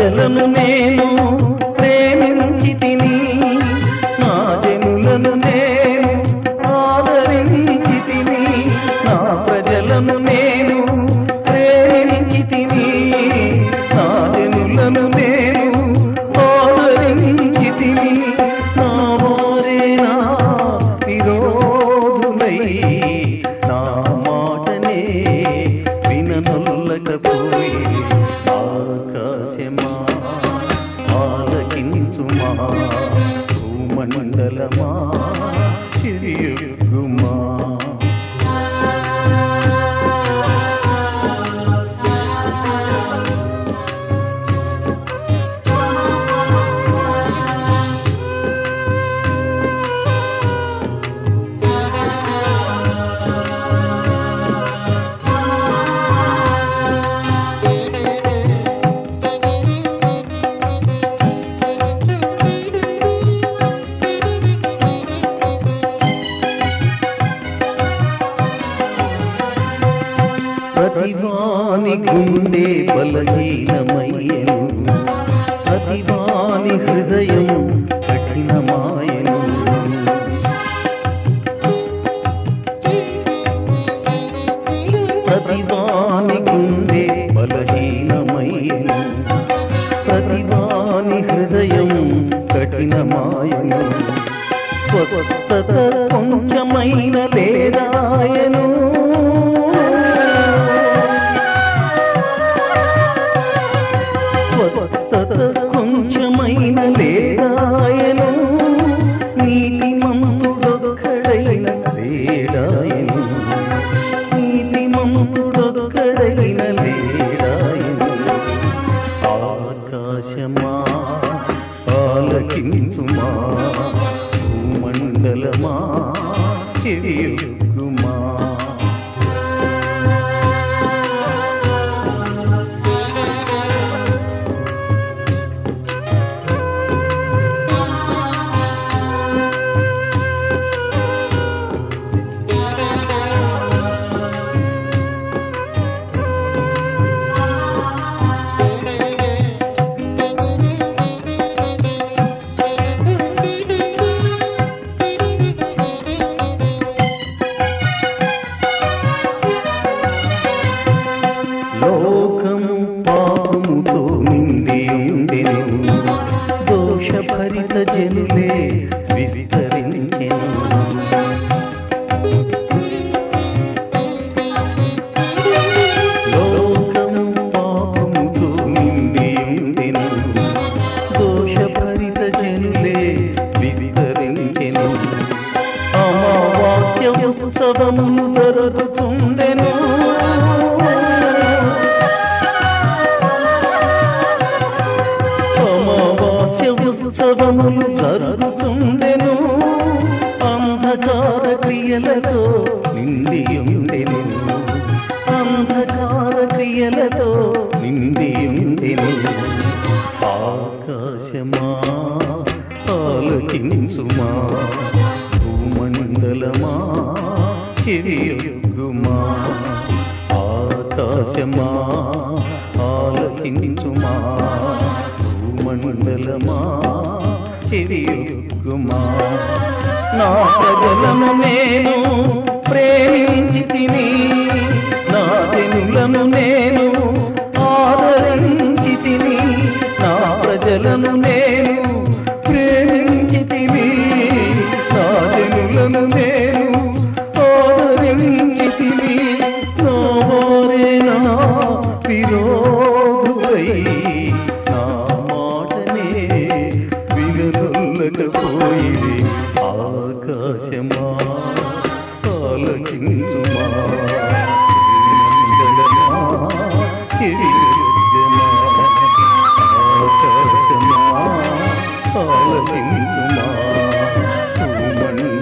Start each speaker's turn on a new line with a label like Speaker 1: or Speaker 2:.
Speaker 1: ప్రజలను నేను ప్రేమించి తిని నా జనులను నేను ఆదరించి తిని నా ప్రజలను నేను ప్రేమించి తిని నా జనులను నేను ఆదరించి తిని నా వారే నా విరోధులై నా మాటనే విననొల్లకపోయి ఆకాశమా ఆలకించుమా భూమండలమా చిరియుగుమా ప్రతివాని గుండె బలహీనమయ్యను ప్రతివాని హృదయం కఠినమాయను ప్రతివాని గుండె బలహీనమయ్యను ప్రతివాని హృదయం కఠినమాయను స్వస్థత కొంచెమైన లేదాయను స్వస్థత కొంచెమైన లేదాయను నీతి మంతుడొక్కడైన లేడాయను నీతి మంతుడొక్కడైన లేడాయను ఆకాశమా ఆలకించుమా భూమండలమా చెవియుగుమా లోకము పాపముతో నిండి ఉండెను దోషభరిత జనులే విస్తరించెను లోకము పాపముతో నిండి ఉండెను దోషభరిత జనులే విస్తరించెను అమావాస్య ఉత్సవములు జరుగుతుండెను అమావాస్య ఉత్సవములు జరుగుతుండెను అంధకార క్రియలతో నిండి ఉండెను అంధకార క్రియలతో నిండి ఉండెను ఆకాశమా ఆలకించుమా భూమండలమా చెవియొగ్గుమా ఆకాశమా ఆలకించుమా భూమండలమా చెవియొగ్గుమా నా ప్రజలను నేను ప్రేమించి తిని నా జనులను నేను ఆదరించి తిని నా ప్రజలను నేను ప్రేమించి తిని నా జనులను నేను ఆదరించి తిని నా వారే నా విరోధులై నా మాటనే వినదొల్లకపోయి ఆకాశమా ఆలకించుమా మండలమా కిరీటమా ఆకాశమా ఆలకించుమా భూమండలమా